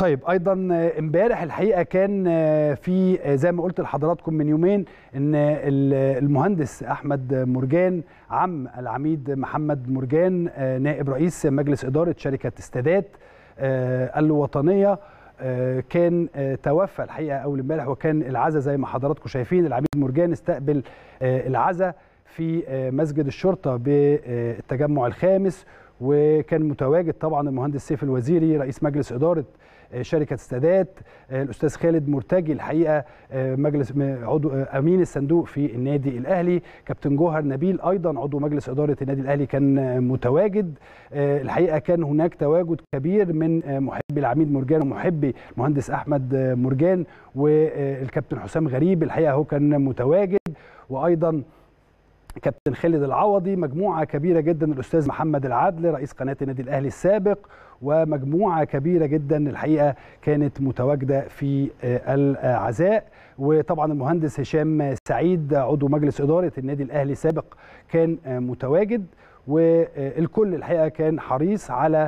طيب ايضا امبارح الحقيقه كان في زي ما قلت لحضراتكم من يومين ان المهندس احمد مرجان عم العميد محمد مرجان نائب رئيس مجلس اداره شركه استادات الوطنيه كان توفى الحقيقه اول امبارح وكان العزاء زي ما حضراتكم شايفين العميد مرجان استقبل العزاء في مسجد الشرطه بالتجمع الخامس وكان متواجد طبعا المهندس سيف الوزيري رئيس مجلس اداره شركه استادات الاستاذ خالد مرتجي الحقيقه مجلس عضو امين الصندوق في النادي الاهلي كابتن جوهر نبيل ايضا عضو مجلس اداره النادي الاهلي كان متواجد الحقيقه كان هناك تواجد كبير من محبي العميد مرجان ومحبي المهندس احمد مرجان والكابتن حسام غريب الحقيقه هو كان متواجد وايضا كابتن خالد العوضي مجموعه كبيره جدا الاستاذ محمد العدل رئيس قناه النادي الاهلي السابق ومجموعه كبيره جدا الحقيقه كانت متواجده في العزاء وطبعا المهندس هشام سعيد عضو مجلس اداره النادي الاهلي السابق كان متواجد والكل الحقيقه كان حريص على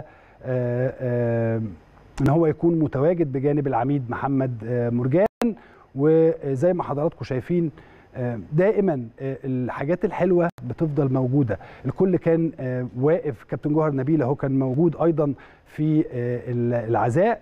ان هو يكون متواجد بجانب العميد محمد مرجان وزي ما حضراتكم شايفين دائما الحاجات الحلوه بتفضل موجوده الكل كان واقف كابتن جوهر نبيل اهو كان موجود ايضا في العزاء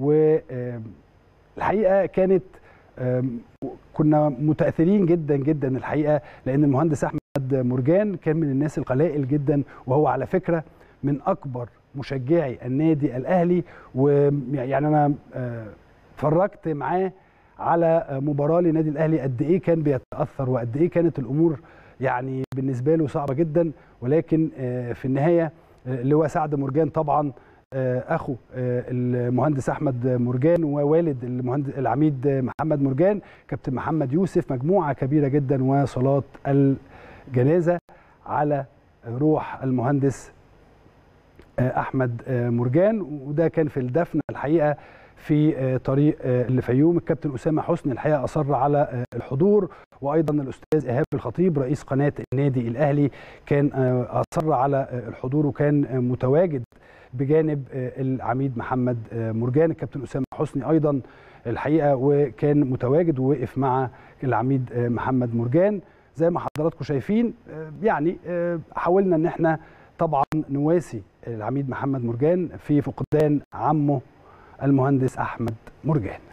والحقيقه كانت كنا متاثرين جدا جدا الحقيقه لان المهندس احمد مرجان كان من الناس القلائل جدا وهو على فكره من اكبر مشجعي النادي الاهلي ويعني انا اتفرجت معاه على مباراه لنادي الاهلي قد ايه كان بيتاثر وقد ايه كانت الامور يعني بالنسبه له صعبه جدا ولكن في النهايه اللواء سعد مرجان طبعا اخو المهندس احمد مرجان ووالد المهندس العميد محمد مرجان كابتن محمد يوسف مجموعه كبيره جدا وصلاه الجنازه على روح المهندس احمد مرجان وده كان في الدفن الحقيقه في طريق الفيوم الكابتن اسامه حسني الحقيقه اصر على الحضور وايضا الاستاذ ايهاب الخطيب رئيس قناه النادي الاهلي كان اصر على الحضور وكان متواجد بجانب العميد محمد مرجان الكابتن اسامه حسني ايضا الحقيقه وكان متواجد ووقف مع العميد محمد مرجان زي ما حضراتكم شايفين يعني حاولنا ان احنا طبعا نواسي العميد محمد مرجان في فقدان عمه المهندس احمد مرجان